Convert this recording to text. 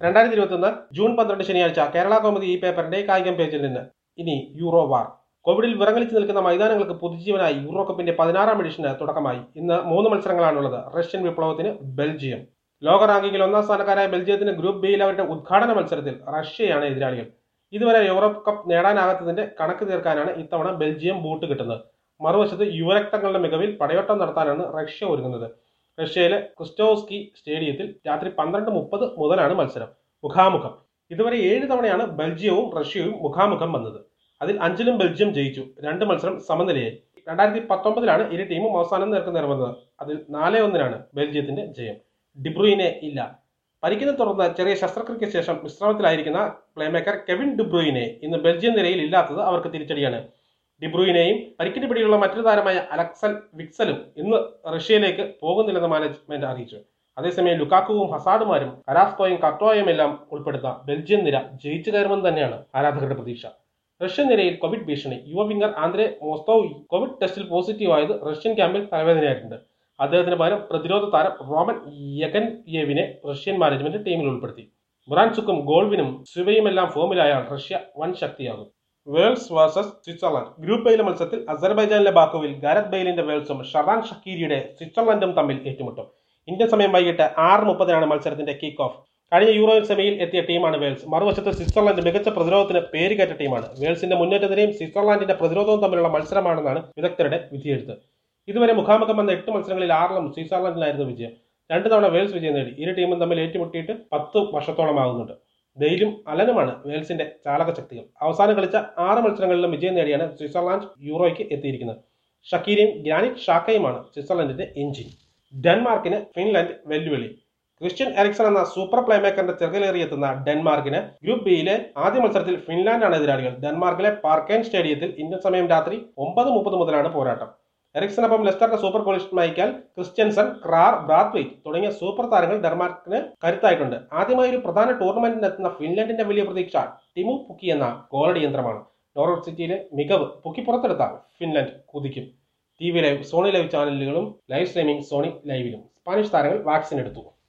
രണ്ടായിരത്തി ഇരുപത്തൊന്ന് ജൂൺ പന്ത്രണ്ട് ശനിയാഴ്ച കേരള കോമതി ഈ പേപ്പറിന്റെ കായികം പേജിൽ നിന്ന് ഇനി യൂറോ വാർ കോവിഡിൽ വിറങ്ങലിച്ചു നിൽക്കുന്ന മൈതാനങ്ങൾക്ക് പുതുജീവനായി യൂറോ കപ്പിന്റെ പതിനാറാം എഡിഷന് തുടക്കമായി ഇന്ന് മൂന്ന് മത്സരങ്ങളാണുള്ളത് റഷ്യൻ വിപ്ലവത്തിന് ബെൽജിയം ലോക റാങ്കിങ്ങിൽ ഒന്നാം സ്ഥാനക്കാരായ ബെൽജിയത്തിന് ഗ്രൂപ്പ് ബിയിൽ അവരുടെ ഉദ്ഘാടന മത്സരത്തിൽ റഷ്യയാണ് എതിരാളികൾ ഇതുവരെ യൂറോപ്പ് കപ്പ് നേടാനാകാത്തതിന്റെ കണക്ക് തീർക്കാനാണ് ഇത്തവണ ബെൽജിയം ബൂട്ട് കിട്ടുന്നത് മറുവശത്ത് യുവരക്തങ്ങളുടെ മികവിൽ പടയോട്ടം നടത്താനാണ് റഷ്യ ഒരുങ്ങുന്നത് റഷ്യയിലെ ക്രിസ്റ്റോസ്കി സ്റ്റേഡിയത്തിൽ രാത്രി പന്ത്രണ്ട് മുപ്പത് മുതലാണ് മത്സരം മുഖാമുഖം ഇതുവരെ ഏഴ് തവണയാണ് ബെൽജിയവും റഷ്യയും മുഖാമുഖം വന്നത് അതിൽ അഞ്ചിലും ബെൽജിയം ജയിച്ചു രണ്ട് മത്സരം സമനിലയായി രണ്ടായിരത്തി പത്തൊമ്പതിലാണ് ഇരു ടീമും അവസാനം നേർക്കുനേർ വന്നത് അതിൽ നാല് ഒന്നിനാണ് ബെൽജിയത്തിന്റെ ജയം ഡിബ്രൂയിനെ ഇല്ല പരിക്കിനെ തുടർന്ന് ചെറിയ ശസ്ത്രക്രിയയ്ക്ക് ശേഷം വിശ്രമത്തിലായിരിക്കുന്ന പ്ലേമേക്കർ കെവിൻ ഡിബ്രൂയിനെ ഇന്ന് ബെൽജിയം നിരയിൽ ഇല്ലാത്തത് അവർക്ക് തിരിച്ചടിയാണ് ഡിബ്രൂയിനെയും പരിക്കിന് പിടിയുള്ള മറ്റൊരു താരമായ അലക്സൽ വിക്സലും ഇന്ന് റഷ്യയിലേക്ക് പോകുന്നില്ലെന്ന് മാനേജ്മെന്റ് അറിയിച്ചു അതേസമയം ലുക്കാക്കുവും ഹസാഡുമാരും കരാസ്കോയും കർട്ടോയും എല്ലാം ഉൾപ്പെടുന്ന ബെൽജിയം നിര ജയിച്ചു കയറുമെന്ന് തന്നെയാണ് ആരാധകരുടെ പ്രതീക്ഷ റഷ്യൻ നിരയിൽ കോവിഡ് ഭീഷണി യുവ വിംഗർ ആന്ദ്രെ മോസ്തോവ് കോവിഡ് ടെസ്റ്റിൽ പോസിറ്റീവ് ആയത് റഷ്യൻ ക്യാമ്പിൽ തലവേദനയായിട്ടുണ്ട് അദ്ദേഹത്തിന് പകരം പ്രതിരോധ താരം റോമൻ യഗൻയേവിനെ റഷ്യൻ മാനേജ്മെന്റ് ടീമിൽ ഉൾപ്പെടുത്തി ബ്രാൻസുക്കും ഗോൾവിനും ശിവയുമെല്ലാം ഫോമിലായാൽ റഷ്യ വൻ ശക്തിയാകും വേൾസ് വേഴ്സസ് സ്വിറ്റ്സർലൻഡ് ഗ്രൂപ്പ് ബൈയിലെ മത്സരത്തിൽ അസർബൈജാനിലെ ബാക്കുവിൽ ഗാരത് ബെയിലിന്റെ വേൾസും ഷറാൻ ഷക്കീരിയുടെ സ്വിറ്റ്സർലൻഡും തമ്മിൽ ഏറ്റുമുട്ടും ഇന്ത്യൻ സമയം വൈകിട്ട് ആറ് മുപ്പതിനാണ് മത്സരത്തിന്റെ കിക്ക് ഓഫ് കഴിഞ്ഞ യൂറോ സെമിയിൽ എത്തിയ ടീമാണ് വേൾസ് മറുവശത്ത് സ്വിറ്റ്സർലൻഡ് മികച്ച പ്രതിരോധത്തിന് പേരുകേറ്റ ടീമാണ് വേൾസിന്റെ മുന്നേറ്റത്തിനെയും സ്വിറ്റ്സർലാൻഡിന്റെ പ്രതിരോധവും തമ്മിലുള്ള മത്സരമാണെന്നാണ് വിദഗ്ധരുടെ വിധിയെഴുത്ത് ഇതുവരെ മുഖാമുഖം വന്ന എട്ട് മത്സരങ്ങളിൽ ആറിലും സ്വിറ്റ്സർലൻഡിനായിരുന്നു വിജയം രണ്ടു തവണ വേൾസ് വിജയം നേടി ഇരു ടീമും തമ്മിൽ ഏറ്റുമുട്ടിയിട്ട് പത്ത് വർഷത്തോളമാകുന്നുണ്ട് ഡെയിലും അലനുമാണ് വേൾസിന്റെ ചാലക ശക്തികൾ അവസാനം കളിച്ച ആറ് മത്സരങ്ങളിലും വിജയം നേടിയാണ് സ്വിറ്റ്സർലാൻഡ് യൂറോയ്ക്ക് എത്തിയിരിക്കുന്നത് ഷക്കീരയും ഗ്രാനിറ്റ് ഷാക്കയുമാണ് സ്വിറ്റ്സർലൻഡിന്റെ എഞ്ചിൻ ഡെൻമാർക്കിന് ഫിൻലാൻഡ് വെല്ലുവിളി ക്രിസ്ത്യൻ എറിക്സൺ എന്ന സൂപ്പർ പ്ലേമേക്കറിന്റെ ചെറുകലേറിയെത്തുന്ന ഡെൻമാർക്കിന് ഗ്രൂപ്പ് ബിയിലെ ആദ്യ മത്സരത്തിൽ ഫിൻലാൻഡാണ് എതിരാളികൾ ഡെൻമാർക്കിലെ പാർക്കേൻ സ്റ്റേഡിയത്തിൽ ഇന്ത്യൻ സമയം രാത്രി ഒമ്പത് മുപ്പത് മുതലാണ് പോരാട്ടം എറിക്സനൊപ്പം ലെസ്റ്ററിന്റെ സൂപ്പർ ഗോളിസ്റ്റ് മൈക്കൽ ക്രിസ്ത്യൻസൺ ക്രാർ ബ്രാത്വൈറ്റ് തുടങ്ങിയ സൂപ്പർ താരങ്ങൾ ഡെൻമാർക്കിന് കരുത്തായിട്ടുണ്ട് ആദ്യമായി ഒരു പ്രധാന ടൂർണമെന്റിന് എത്തുന്ന ഫിൻലാൻഡിന്റെ വലിയ പ്രതീക്ഷ ടിമു പുക്കി എന്ന ഗോളടി യന്ത്രമാണ് നോർവർ സിറ്റിയിലെ മികവ് പുക്കി പുറത്തെടുത്താൽ ഫിൻലാൻഡ് കുതിക്കും T V live Sony live ചാനലുകളും ലൈവ് സ്ട്രീമിംഗ് സോണി ലൈവിലും സ്പാനിഷ് താരങ്ങൾ വാക്സിൻ എടുത്തു